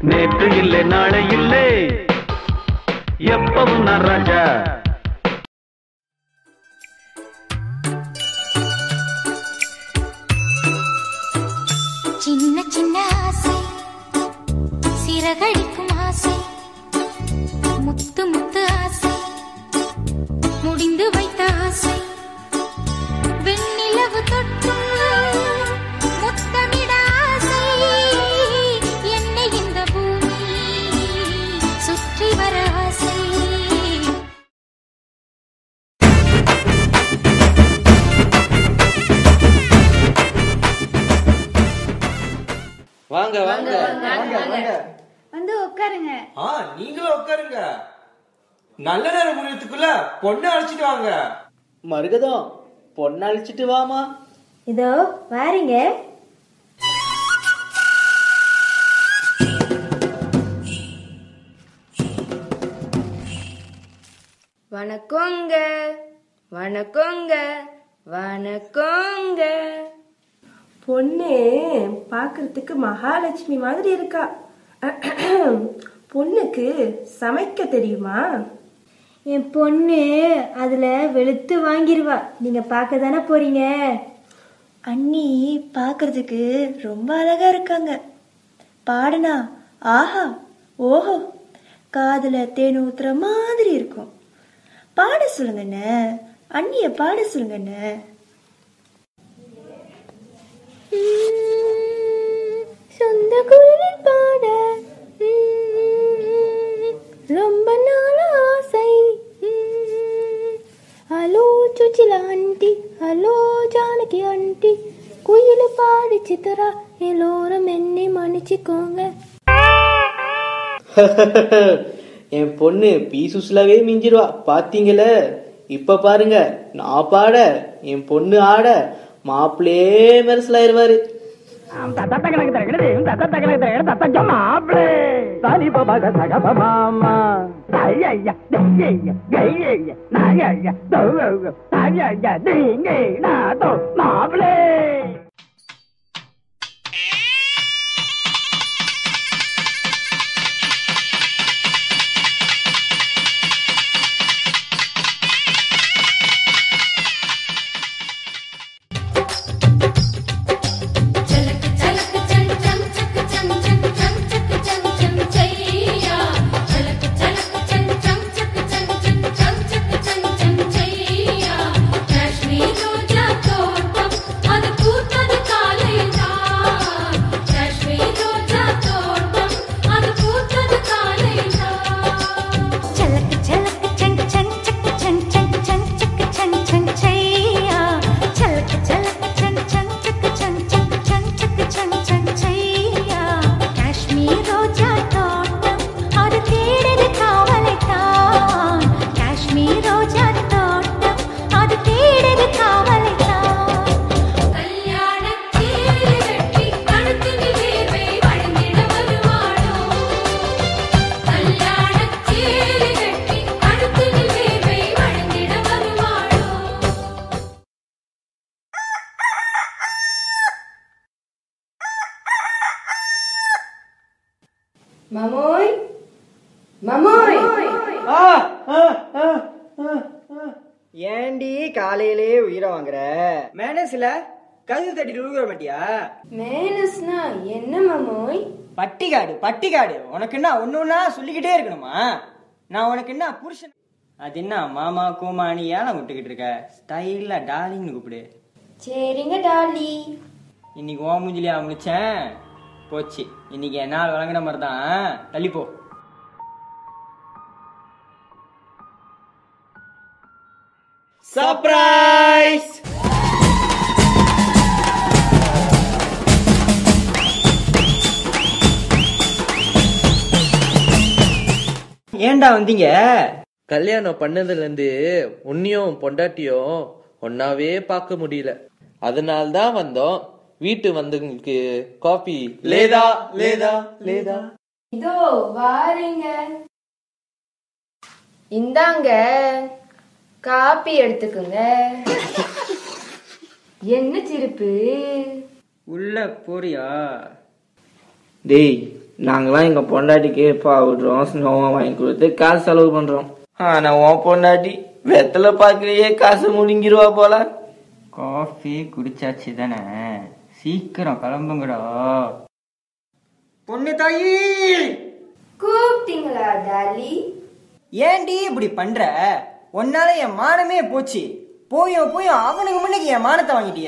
நேற்று இல்லை நாளை இல்லை எப்பவும் நான் ராஜா சின்ன சின்ன ஆசை சிறகடிக்கும் ஆசை முத்து முத்து ஆசை முடிந்து வைத்த ஆசை வெண்ணிலவு தொட்டு முத்தமிட ஆசை என்னை இந்த பூமி சுற்றி வர ஆசை வாங்க வாங்க வந்து உட்காருங்க ஆ நீங்களும் உட்காருங்க நல்ல நேரம் முடியறதுக்குள்ள பொண்ணை அழைச்சிட்டு வாங்க மருகதம் பொண்ணு அழிச்சிட்டு வாமா இதோ வாரீங்க வணக்கங்க வணக்கங்க வணக்கங்க பொண்ணு பார்க்கறதுக்கு மகாலட்சுமி மாதிரி இருக்கா பொண்ணுக்கு சமைக்க தெரியுமா என் பொண்ணு அதுல வெளுத்து வாங்கிருவா நீங்க பார்க்க தானே போறீங்க அண்ணி பார்க்கறதுக்கு ரொம்ப அழகா இருக்காங்க பாடுனா ஆஹா ஓஹோ காதுல தேன் ஊத்துற மாதிரி இருக்கும் பாட சொல்லுங்கண்ணே அண்ணிய பாட சொல்லுங்கண்ணே சொந்த குரலில் பாட ரொம்ப நாள் ஆசை hello Susheela aunty hello Janaki aunty குயில் பாடி சித்தரா எல்லோரும் என்னை மன்னிச்சுக்கோங்க என் பொண்ணு பீசுஸ்லவே மிஞ்சிருவா பாத்தீங்கள இப்ப பாருங்க நான் பாட என் பொண்ணு ஆட மாப்பிளே மெரசலாயிருவாரு चलक चलक चम चम चक चम चक चम चक चम चम चैया चलक चलक चम चम चक चम चक चम चक चम चम चैया காஷ்மீர் ரோஜா தோட்டம் அது பூத்தது காலைதான் காஷ்மீர் ரோஜா தோட்டம் அது பூத்தது காலைதான் चलक चलक चंग चंग चक चंग चंग चंग चक चंग चंग चैया चलक चलक चंग चंग चक चंग चंग चंग चक चंग चंग चैया காஷ்மீர் ரோஜா தோட்டம் அது தேடது காவலைத்தான் காஷ்மீர் ரோஜா தோட்டம் அது தேடது காவலைத்தான் கல்யாணச் சீலை கட்டி கழுத்தில் வேர்வை வழிந்திட வருவாளோ கல்யாணச் சீலை கட்டி கழுத்தில் வேர்வை வழிந்திட வருவாளோ மமோய் மமோய் ஏண்டி காலையிலே உயிரை வாங்குற மேனஸ்ல கழுது தட்டிட்டு உழுகுற மாட்டியா மேனஸ்னா என்ன மமோய் பட்டிக்காடு பட்டிக்காடு உனக்கு என்ன ஒண்ணு ஒண்ணா சொல்லிக்கிட்டே இருக்கணுமா நான் உனக்கு என்ன புருஷன் அது என்ன மாமா கூமானி ஏன் விட்டுக்கிட்டு இருக்க ஸ்டைலா டார்லிங்னு கூப்பிடு சரிங்க டாலி இன்னைக்கு ஓ மூஞ்சிலியா முடிச்சேன் போச்சு இன்னைக்கு என்னால் வழங்கின மாதிரி தான் தள்ளிப்போ சர்ப்ரைஸ் ஏன்டா வந்தீங்க கல்யாணம் பண்ணதுல இருந்து உன்னையும் பொண்டாட்டியும் ஒன்னாவே பார்க்க முடியல அதனால தான் வந்தோம் வீட்டு வந்தவங்களுக்கு காபி லேதா லேதா லேதா இதோ வாரீங்க இந்தாங்க காப்பி எடுத்துக்குங்க என்ன சிரிப்பு உள்ள போறியா டேய் நாங்களாம் எங்க பொண்டாட்டிக்கு பவுடரும் ஸ்னோவும் வாங்கி கொடுத்து காசு செலவு பண்றோம் ஆனா உன் பொண்டாட்டி வெத்தலை பாக்கிலேயே காசு முழுங்கிருவா போல காஃபி குடிச்சாச்சு தானே சீக்கிரம் கிளம்புங்கடா பொண்ணு தாயி கூப்பிட்டீங்களா டாலி ஏன்டி இப்படி பண்ற உன்னால என் மானமே போச்சு போயும் போயும் அவனுக்கு முன்னுக்கு என் மானத்தை வாங்கிட்டிய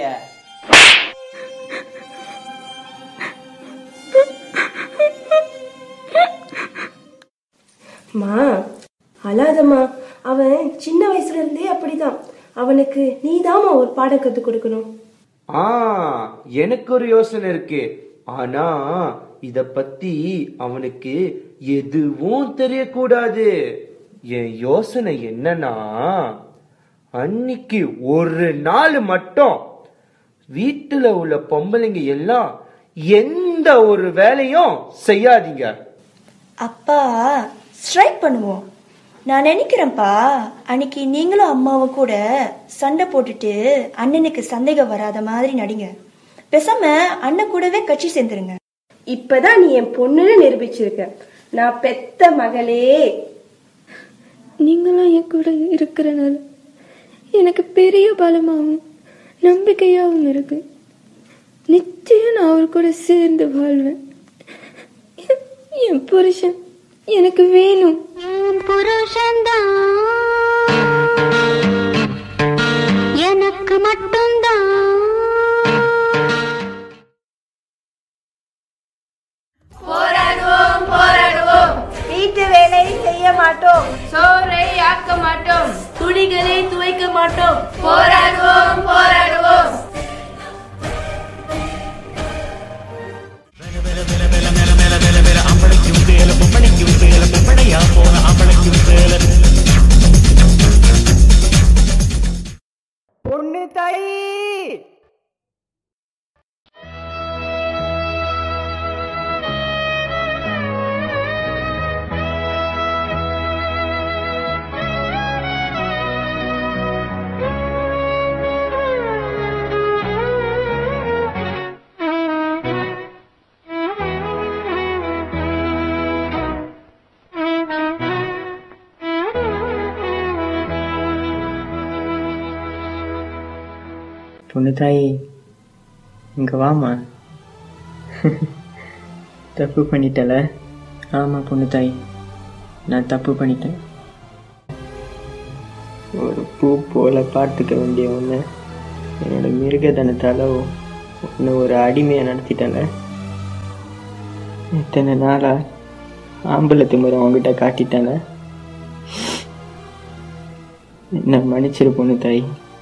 மா அழாதம்மா அவன் சின்ன வயசுல இருந்தே அப்படிதான் அவனுக்கு நீதாம்மா ஒரு பாடம் கத்து கொடுக்கணும் ஆ எனக்கு ஒரு யோசனை இருக்கு ஆனா இத பத்தி அவனுக்கு எதுவும் தெரியக்கூடாது என் யோசனை என்னன்னா அன்னைக்கு ஒரு நாள் மட்டும் வீட்டுல உள்ள பொம்பளைங்க எல்லாம் எந்த ஒரு வேலையும் செய்யாதீங்க அப்பா ஸ்ட்ரைக் பண்ணுவோம் நான் நினைக்கிறேன்ப்பா அன்னைக்கு நீங்களும் அம்மாவும் கூட சண்டை போட்டுட்டு அண்ணனுக்கு சந்தேகம் வராத மாதிரி நடிங்க பேசாம அண்ணன் கூடவே கட்சி சேர்ந்துருங்க இப்பதான் நீ என் பொண்ணுன்னு நிரூபிச்சிருக்க நான் பெத்த மகளே நீங்களாம் என் கூட இருக்கிறனால எனக்கு பெரிய பலமாகவும் நம்பிக்கையாகவும் இருக்கு நிச்சயம் நான் அவர் கூட சேர்ந்து வாழ்வேன் என் புருஷன் எனக்கு வேணும் புருஷன்தான் எனக்கு மட்டும்தான் போராடுவோம் போராடுவோம் வீட்டு வேலை செய்ய மாட்டோம் சோறை ஆக்க மாட்டோம் துணிகளை துவைக்க மாட்டோம் போராடுவோம் போராடுவோம் பொண்ணு தாயி பொண்ணு தாயி இங்க வாமா தப்பு பண்ணிட்டல ஆமா பொண்ணு தாயி நான் தப்பு பண்ணிட்டேன் ஒரு பூ போல பார்த்துக்க வேண்டிய ஒன்று என்னோட மிருகதனத்தால ஒன்று ஒரு அடிமையை நடத்திட்டல இத்தனை நாளா ஆம்பளை திமுறை உங்ககிட்ட காட்டிட்டல என்ன மன்னிச்சிரு பொண்ணு தாய்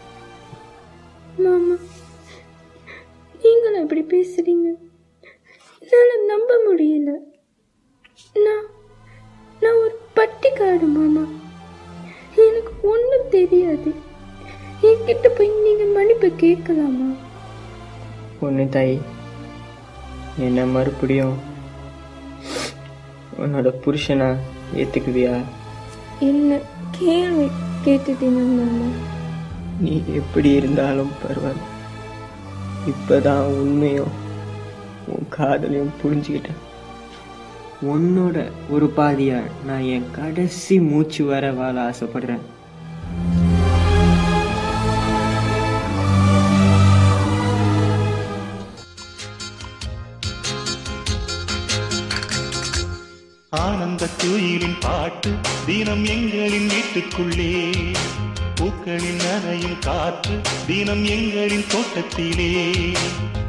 மாமா நீங்களும் இப்படி பேசுறீங்க என்னால நம்ப முடியல நான் நான் ஒரு பட்டிக்காடு மாமா எனக்கு ஒன்றும் தெரியாது என்கிட்ட போய் நீங்க மன்னிப்பு கேட்கலாமா பொண்ணு தாய் என்ன மறுபடியும் உன்னோட புருஷனா ஏத்துக்குவியா என்ன கேள்வி கேட்டுட்டீங்க மாமா நீ எப்படி இருந்தாலும் பரவாயில்ல இப்பதான் உண்மையும் உன் காதலையும் புரிஞ்சுக்கிட்டேன் உன்னோட ஒரு பாதியா நான் என் கடைசி மூச்சு வர வாழ ஆசைப்படுறேன் ஆனந்த குயிலின் பாட்டு தினம் எங்களின் வீட்டுக்குள்ளே பூக்களின் நனையும் காற்று தினம் எங்களின் தோட்டத்திலே